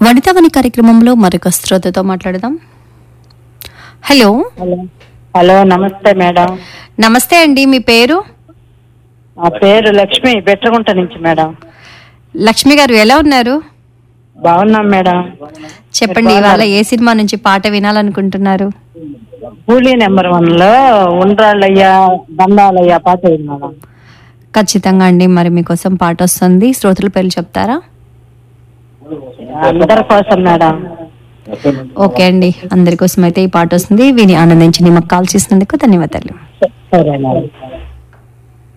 వనితావని కార్యక్రమంలో మరొక శ్రోతతో మాట్లాడదాం హలో హలో హలో నమస్తే మేడం నమస్తే అండి మీ పేరు నా పేరు లక్ష్మి బెట్రగుంట నుంచి మేడం లక్ష్మి గారు ఎలా ఉన్నారు బాగున్నాం మేడం చెప్పండి ఇవాళ ఏ సినిమా నుంచి పాట వినాలనుకుంటున్నారు కూలీ నెంబర్ వన్ లో ఉండ్రాళ్ళయ్య దండాలయ్య పాట ఉంది మేడం ఖచ్చితంగా అండి మరి మీకోసం పాట వస్తుంది శ్రోతల పేర్లు చెప్తారా అందరి కోసం మేడం ఓకే అండి అందరి కోసం అయితే ఈ పాట వస్తుంది విని ఆనందించి మాకు కాల్ చేసినందుకు ధన్యవాదాలు సరే మేడం